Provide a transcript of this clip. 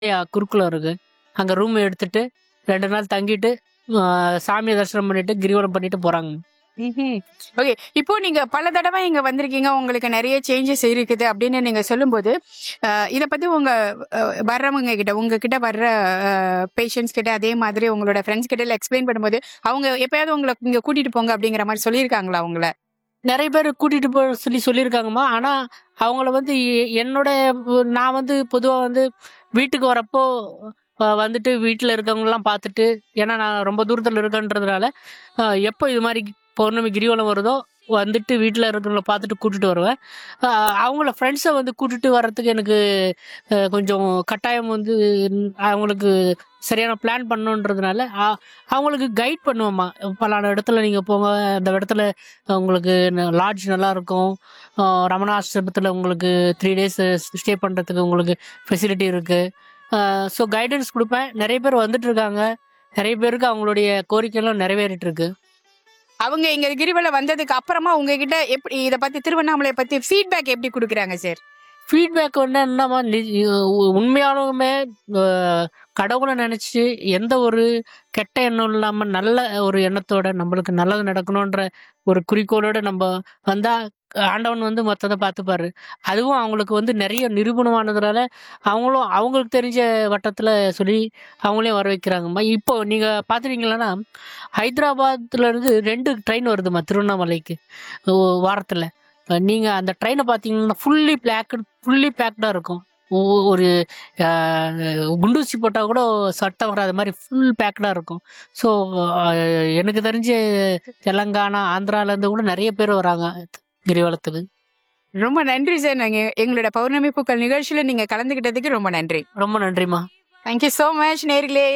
குறுக்குளம் இருக்கு அங்கே ரூம் எடுத்துட்டு ரெண்டு நாள் தங்கிட்டு ஆ, சாமியை தரிசனம் பண்ணிட்டு கிரிவலம் பண்ணிட்டு போறாங்க ஓகே இப்போ நீங்க பல தடவை இங்க வந்திருக்கீங்க உங்களுக்கு நிறைய சேஞ்சஸ் இருக்குது அப்படின்னு நீங்க சொல்லும்போது அஹ், இத பத்தி உங்க அஹ், வர்றவங்க கிட்ட உங்ககிட்ட வர்ற பேஷண்ட்ஸ் கிட்ட அதே மாதிரி உங்களோட ஃப்ரெண்ட்ஸ் கிட்ட எக்ஸ்பிளைன் பண்ணும்போது அவங்க எப்பயாவது உங்களை இங்க கூட்டிட்டு போங்க அப்படிங்கிற மாதிரி சொல்லியிருக்காங்களா உங்களை நிறைய பேர் கூட்டிட்டு போக சொல்லி சொல்லியிருக்காங்கம்மா ஆனா அவங்கள வந்து எ- என்னோட நான் வந்து பொதுவா வந்து வீட்டுக்கு வரப்போ அஹ், வந்துட்டு வீட்டில் இருக்கவங்கலாம் பார்த்துட்டு ஏன்னா நான் ரொம்ப தூரத்தில் இருக்கேன்றதுனால அஹ், எப்போ இது மாதிரி பௌர்ணமி கிரிவலம் வருதோ வந்துட்டு வீட்டில் இருக்கிறவங்கள பார்த்துட்டு கூட்டிட்டு வருவேன் அஹ், அவங்கள ஃப்ரெண்ட்ஸை வந்து கூட்டிட்டு வர்றதுக்கு எனக்கு அஹ், கொஞ்சம் கட்டாயம் வந்து அவங்களுக்கு சரியான பிளான் பண்ணணுன்றதுனால அ- அவங்களுக்கு கைட் பண்ணுவேம்மா பலான இடத்துல நீங்கள் போங்க அந்த இடத்துல உங்களுக்கு லாட்ஜ் நல்லா இருக்கும் அஹ் ரமணாசிரமத்தில் உங்களுக்கு த்ரீ டேஸ் ஸ்டே பண்ணுறதுக்கு உங்களுக்கு ஃபெசிலிட்டி இருக்குது ஸோ கைடன்ஸ் கொடுப்பேன் நிறைய பேர் வந்துட்டு இருக்காங்க நிறைய பேருக்கு அவங்களுடைய கோரிக்கைலாம் நிறைவேறிட்டு இருக்கு அவங்க இங்க கிரிவலம் வந்ததுக்கு அப்புறமா உங்ககிட்ட எப்படி இத பத்தி திருவண்ணாமலையை பத்தி ஃபீட்பேக் எப்படி கொடுக்குறாங்க சார் ஃபீட்பேக் வந்து என்னமா நி- உ- உண்மையாலுமே அஹ், கடவுளை நினச்சி எந்த ஒரு கெட்ட எண்ணம் இல்லாமல் நல்ல ஒரு எண்ணத்தோட நம்மளுக்கு நல்லது நடக்கணுன்ற ஒரு குறிக்கோளோட நம்ம வந்தா ஆண்டவன் வந்து மொத்தத்தை பார்த்துப்பாரு அதுவும் அவங்களுக்கு வந்து நிறைய நிரூபணமானதுனால அவங்களும் அவங்களுக்கு தெரிஞ்ச வட்டத்தில் சொல்லி அவங்களே வர வைக்கிறாங்கம்மா இப்போ நீங்கள் பார்த்துட்டீங்களன்னா ஹைதராபாத்ல இருந்து ரெண்டு ட்ரெயின் வருதும்மா திருவண்ணாமலைக்கு வாரத்தில் நீங்கள் அந்த ட்ரெயினை பார்த்தீங்கன்னா ஃபுல்லி பிளாக்டு ஃபுல்லி பேக்டாக இருக்கும் ஒ- ஒரு அஹ், குண்டூசி போட்டால் கூட சட்டை வராத மாதிரி ஃபுல் பேக்டாக இருக்கும் ஸோ எனக்கு தெரிஞ்சு தெலங்கானா ஆந்திராலேருந்து கூட நிறைய பேர் வராங்க கிரிவலத்துக்கு ரொம்ப நன்றி சார் நாங்க எங்களோட பௌர்ணமி பூக்கள் நிகழ்ச்சியில நீங்க கலந்துகிட்டதுக்கு ரொம்ப நன்றி ரொம்ப நன்றிம்மா தேங்க்யூ so மச் நேர்களே